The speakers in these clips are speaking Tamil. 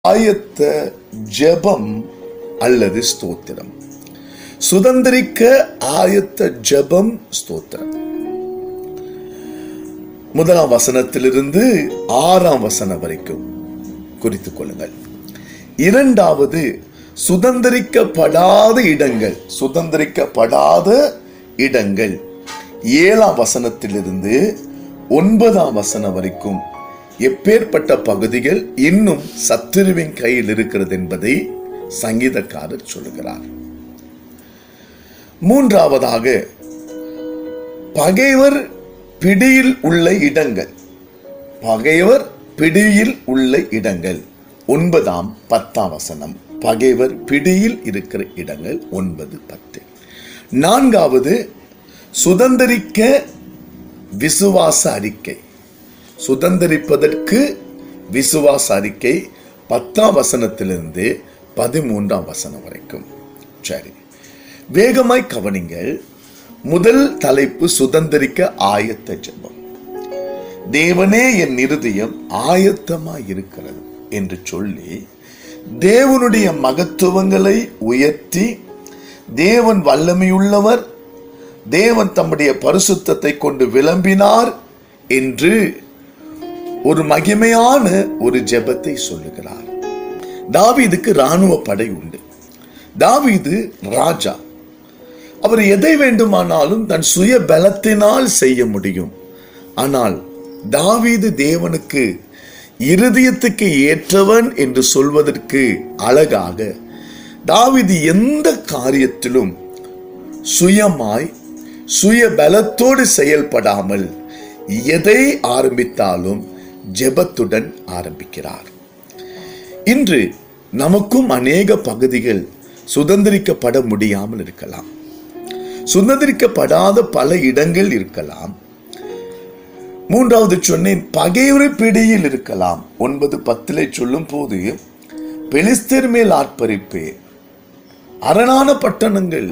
ஆயத்த ஜெபம் அல்லது ஸ்தோத்திரம் சுதந்திரிக்க ஆயத்த ஜெபம் ஸ்தோத்திரம் முதலாம் வசனத்திலிருந்து ஆறாம் வசனம் வரைக்கும் குறித்துக் கொள்ளுங்கள் இரண்டாவது சுதந்திரிக்கப்படாத இடங்கள் சுதந்திரிக்கப்படாத இடங்கள் ஏழாம் வசனத்திலிருந்து ஒன்பதாம் வசனம் வரைக்கும் எப்பேற்பட்ட பகுதிகள் இன்னும் சத்துருவின் கையில் இருக்கிறது என்பதை சங்கீதக்காரர் சொல்லுகிறார் மூன்றாவதாக பகைவர் பிடியில் உள்ள இடங்கள் பகைவர் பிடியில் உள்ள இடங்கள் ஒன்பதாம் பத்தாம் வசனம் பகைவர் பிடியில் இருக்கிற இடங்கள் ஒன்பது பத்து நான்காவது சுதந்திரிக்க விசுவாச அறிக்கை சுதந்திரிப்பதற்கு விசுவாச அறிக்கை பத்தாம் வசனத்திலிருந்து பதிமூன்றாம் வசனம் வரைக்கும் சரி வேகமாய் கவனிங்கள் முதல் தலைப்பு சுதந்திரிக்க ஆயத்த ஜெபம் தேவனே என் இருதயம் ஆயத்தமாய் இருக்கிறது என்று சொல்லி தேவனுடைய மகத்துவங்களை உயர்த்தி தேவன் வல்லமையுள்ளவர் தேவன் தம்முடைய பரிசுத்தத்தை கொண்டு விளம்பினார் என்று ஒரு மகிமையான ஒரு ஜெபத்தை சொல்லுகிறார் தாவீதுக்கு ராணுவ படை உண்டு தாவீது ராஜா அவர் எதை வேண்டுமானாலும் தன் சுய பலத்தினால் செய்ய முடியும் ஆனால் தாவீது தேவனுக்கு இருதயத்துக்கு ஏற்றவன் என்று சொல்வதற்கு அழகாக தாவீது எந்த காரியத்திலும் சுயமாய் சுய பலத்தோடு செயல்படாமல் எதை ஆரம்பித்தாலும் ஜெபத்துடன் ஆரம்பிக்கிறார் இன்று நமக்கும் அநேக பகுதிகள் சுதந்திரிக்கப்பட முடியாமல் இருக்கலாம் சுதந்திரிக்கப்படாத பல இடங்கள் இருக்கலாம் மூன்றாவது சொன்னேன் பகைவரை பிடியில் இருக்கலாம் ஒன்பது பத்திலே சொல்லும் போது பெலிஸ்தர் மேல் ஆட்பறிப்பே அரணான பட்டணங்கள்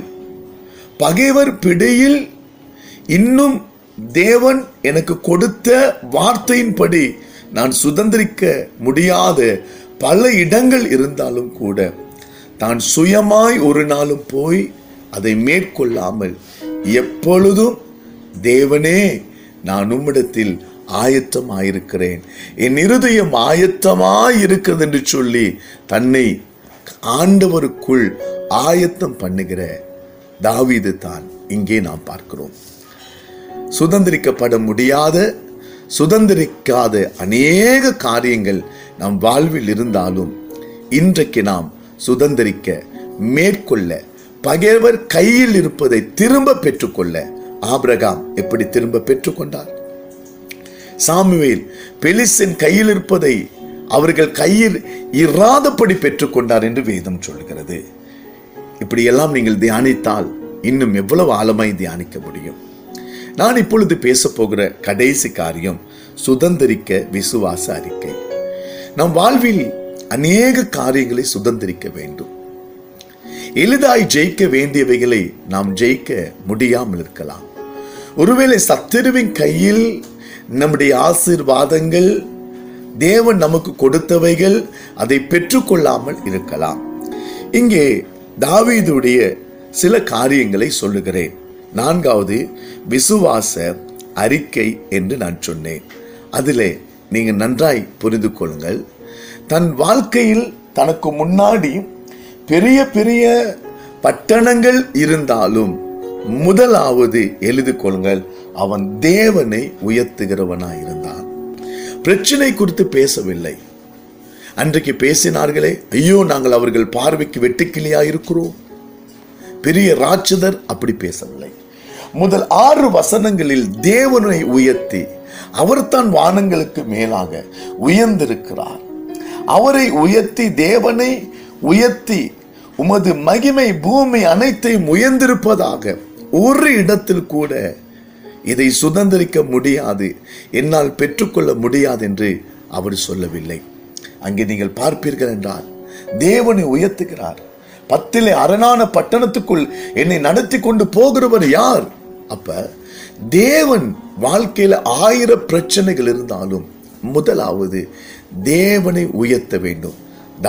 பகைவர் பிடியில் இன்னும் தேவன் எனக்கு கொடுத்த வார்த்தையின்படி நான் சுதந்திரிக்க முடியாத பல இடங்கள் இருந்தாலும் கூட தான் சுயமாய் ஒரு நாளும் போய் அதை மேற்கொள்ளாமல் எப்பொழுதும் தேவனே நான் உம்மிடத்தில் ஆயத்தமாயிருக்கிறேன் என் இருதயம் ஆயத்தமாய் இருக்கிறது என்று சொல்லி தன்னை ஆண்டவருக்குள் ஆயத்தம் பண்ணுகிற தாவீது தான் இங்கே நாம் பார்க்கிறோம் சுதந்திரிக்கப்பட முடியாத சுதந்திரிக்காத அநேக காரியங்கள் நம் வாழ்வில் இருந்தாலும் இன்றைக்கு நாம் சுதந்திரிக்க மேற்கொள்ள பகைவர் கையில் இருப்பதை திரும்ப பெற்றுக்கொள்ள ஆபிரகாம் எப்படி திரும்ப பெற்றுக்கொண்டார் சாமுவேல் பெலிசின் கையில் இருப்பதை அவர்கள் கையில் இராதபடி பெற்றுக்கொண்டார் என்று வேதம் சொல்கிறது இப்படியெல்லாம் நீங்கள் தியானித்தால் இன்னும் எவ்வளவு ஆழமாய் தியானிக்க முடியும் நான் இப்பொழுது பேச போகிற கடைசி காரியம் சுதந்திரிக்க விசுவாச அறிக்கை நம் வாழ்வில் அநேக காரியங்களை சுதந்திரிக்க வேண்டும் எளிதாய் ஜெயிக்க வேண்டியவைகளை நாம் ஜெயிக்க முடியாமல் இருக்கலாம் ஒருவேளை சத்துருவின் கையில் நம்முடைய ஆசீர்வாதங்கள் தேவன் நமக்கு கொடுத்தவைகள் அதை பெற்றுக்கொள்ளாமல் இருக்கலாம் இங்கே தாவீதுடைய சில காரியங்களை சொல்லுகிறேன் நான்காவது விசுவாச அறிக்கை என்று நான் சொன்னேன் அதிலே நீங்க நன்றாய் புரிந்து கொள்ளுங்கள் தன் வாழ்க்கையில் தனக்கு முன்னாடி பெரிய பெரிய பட்டணங்கள் இருந்தாலும் முதலாவது எழுது கொள்ளுங்கள் அவன் தேவனை உயர்த்துகிறவனாய் இருந்தான் பிரச்சனை குறித்து பேசவில்லை அன்றைக்கு பேசினார்களே ஐயோ நாங்கள் அவர்கள் பார்வைக்கு வெட்டுக்கிளியா இருக்கிறோம் பெரிய ராட்சதர் அப்படி பேசவில்லை முதல் ஆறு வசனங்களில் தேவனை உயர்த்தி அவர் தான் வானங்களுக்கு மேலாக உயர்ந்திருக்கிறார் அவரை உயர்த்தி தேவனை உயர்த்தி உமது மகிமை பூமி அனைத்தையும் உயர்ந்திருப்பதாக ஒரு இடத்தில் கூட இதை சுதந்திரிக்க முடியாது என்னால் பெற்றுக்கொள்ள முடியாது என்று அவர் சொல்லவில்லை அங்கே நீங்கள் பார்ப்பீர்கள் என்றால் தேவனை உயர்த்துகிறார் பத்திலே அரணான பட்டணத்துக்குள் என்னை நடத்தி கொண்டு போகிறவர் யார் அப்ப தேவன் வாழ்க்கையில ஆயிரம் பிரச்சனைகள் இருந்தாலும் முதலாவது தேவனை உயர்த்த வேண்டும்